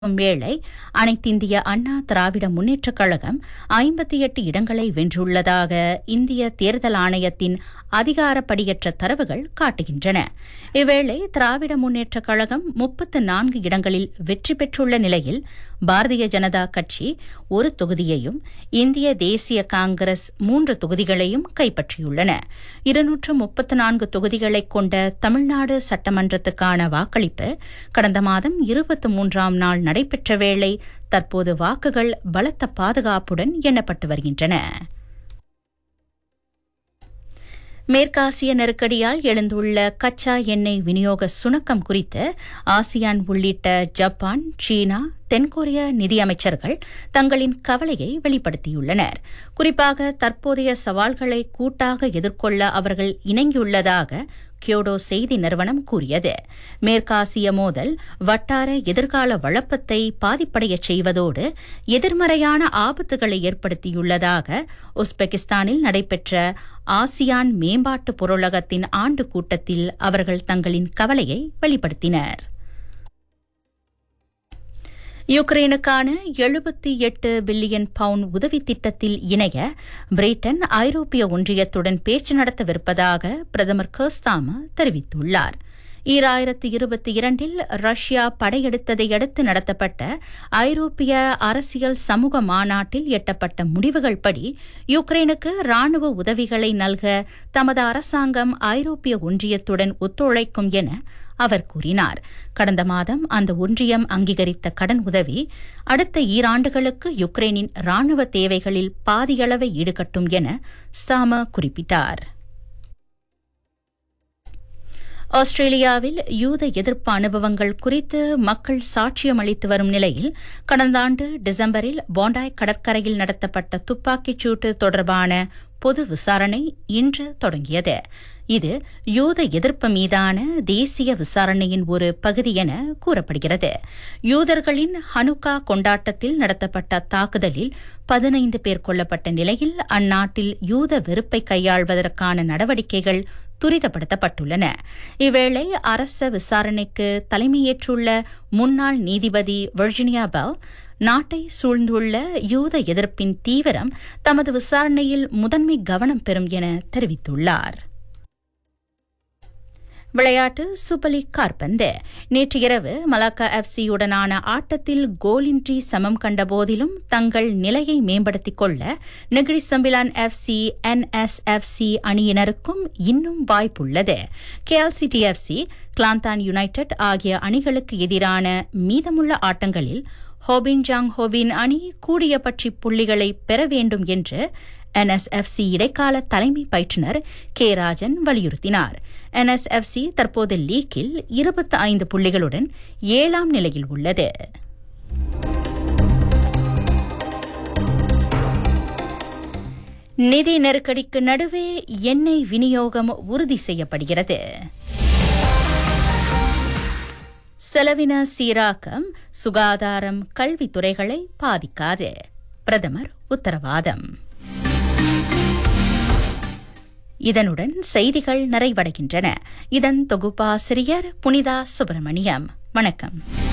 வேளை அனைத்திந்திய அண்ணா திராவிட முன்னேற்றக் கழகம் ஐம்பத்தி எட்டு இடங்களை வென்றுள்ளதாக இந்திய தேர்தல் ஆணையத்தின் அதிகாரப்படியற்ற தரவுகள் காட்டுகின்றன இவ்வேளை திராவிட முன்னேற்றக் கழகம் முப்பத்து நான்கு இடங்களில் வெற்றி பெற்றுள்ள நிலையில் பாரதிய ஜனதா கட்சி ஒரு தொகுதியையும் இந்திய தேசிய காங்கிரஸ் மூன்று தொகுதிகளையும் கைப்பற்றியுள்ளன இருநூற்று முப்பத்து நான்கு தொகுதிகளைக் கொண்ட தமிழ்நாடு சட்டமன்றத்துக்கான வாக்களிப்பு கடந்த மாதம் இருபத்தி மூன்றாம் நாள் நடைபெற்ற வேளை தற்போது வாக்குகள் பலத்த பாதுகாப்புடன் எண்ணப்பட்டு வருகின்றன மேற்காசிய நெருக்கடியால் எழுந்துள்ள கச்சா எண்ணெய் விநியோக சுணக்கம் குறித்து ஆசியான் உள்ளிட்ட ஜப்பான் சீனா தென்கொரிய நிதியமைச்சர்கள் தங்களின் கவலையை வெளிப்படுத்தியுள்ளனர் குறிப்பாக தற்போதைய சவால்களை கூட்டாக எதிர்கொள்ள அவர்கள் இணங்கியுள்ளதாக கியோடோ செய்தி நிறுவனம் கூறியது மேற்காசிய மோதல் வட்டார எதிர்கால வழப்பத்தை பாதிப்படையச் செய்வதோடு எதிர்மறையான ஆபத்துகளை ஏற்படுத்தியுள்ளதாக உஸ்பெகிஸ்தானில் நடைபெற்ற ஆசியான் மேம்பாட்டு பொருளகத்தின் ஆண்டு கூட்டத்தில் அவர்கள் தங்களின் கவலையை வெளிப்படுத்தினர் யுக்ரைனுக்கான எழுபத்தி எட்டு பில்லியன் பவுண்ட் உதவி திட்டத்தில் இணைய பிரிட்டன் ஐரோப்பிய ஒன்றியத்துடன் பேச்சு நடத்தவிருப்பதாக பிரதமர் கர்ஸ்தாமா தெரிவித்துள்ளார் ஈராயிரத்து இருபத்தி இரண்டில் ரஷ்யா படையெடுத்ததை அடுத்து நடத்தப்பட்ட ஐரோப்பிய அரசியல் சமூக மாநாட்டில் எட்டப்பட்ட முடிவுகள் படி யுக்ரைனுக்கு ராணுவ உதவிகளை நல்க தமது அரசாங்கம் ஐரோப்பிய ஒன்றியத்துடன் ஒத்துழைக்கும் என அவர் கூறினார் கடந்த மாதம் அந்த ஒன்றியம் அங்கீகரித்த கடன் உதவி அடுத்த ஈராண்டுகளுக்கு யுக்ரைனின் ராணுவ தேவைகளில் பாதியளவை ஈடுகட்டும் என ஸ்தாம குறிப்பிட்டார் ஆஸ்திரேலியாவில் யூத எதிர்ப்பு அனுபவங்கள் குறித்து மக்கள் சாட்சியம் அளித்து வரும் நிலையில் கடந்த ஆண்டு டிசம்பரில் போண்டாய் கடற்கரையில் நடத்தப்பட்ட துப்பாக்கிச் சூட்டு தொடர்பான பொது விசாரணை இன்று தொடங்கியது இது யூத எதிர்ப்பு மீதான தேசிய விசாரணையின் ஒரு பகுதி என கூறப்படுகிறது யூதர்களின் ஹனுக்கா கொண்டாட்டத்தில் நடத்தப்பட்ட தாக்குதலில் பதினைந்து பேர் கொல்லப்பட்ட நிலையில் அந்நாட்டில் யூத வெறுப்பை கையாள்வதற்கான நடவடிக்கைகள் துரிதப்படுத்தப்பட்டுள்ளன இவ்வேளை அரச விசாரணைக்கு தலைமையேற்றுள்ள முன்னாள் நீதிபதி வர்ஜினியா பெல் நாட்டை சூழ்ந்துள்ள யூத எதிர்ப்பின் தீவிரம் தமது விசாரணையில் முதன்மை கவனம் பெறும் என தெரிவித்துள்ளார் விளையாட்டு சூப்பர் லீக் கார்பந்து நேற்று இரவு மலாக்கா எஃப்சியுடனான ஆட்டத்தில் கோலின்றி சமம் கண்ட போதிலும் தங்கள் நிலையை மேம்படுத்திக் கொள்ள நெகிரி சம்பிலான் எஃப்சி என்எஸ்எஃப்சி அணியினருக்கும் இன்னும் வாய்ப்புள்ளது கேஎல்சிடி எஃப்சி கிளாந்தான் யுனைடெட் ஆகிய அணிகளுக்கு எதிரான மீதமுள்ள ஆட்டங்களில் ஹோபின் ஜாங் ஹோபின் அணி கூடிய பற்றி புள்ளிகளை பெற வேண்டும் என்று என்எஸ்எஃப்சி இடைக்கால தலைமை பயிற்றுநர் கே ராஜன் வலியுறுத்தினார் என்எஸ்எஃப்சி தற்போது லீக்கில் இருபத்தி ஐந்து புள்ளிகளுடன் ஏழாம் நிலையில் உள்ளது நிதி நெருக்கடிக்கு நடுவே எண்ணெய் விநியோகம் உறுதி செய்யப்படுகிறது செலவின சீராக்கம் சுகாதாரம் கல்வித்துறைகளை பாதிக்காது பிரதமர் உத்தரவாதம் இதனுடன் செய்திகள் நிறைவடைகின்றன இதன் தொகுப்பாசிரியர் புனிதா சுப்பிரமணியம் வணக்கம்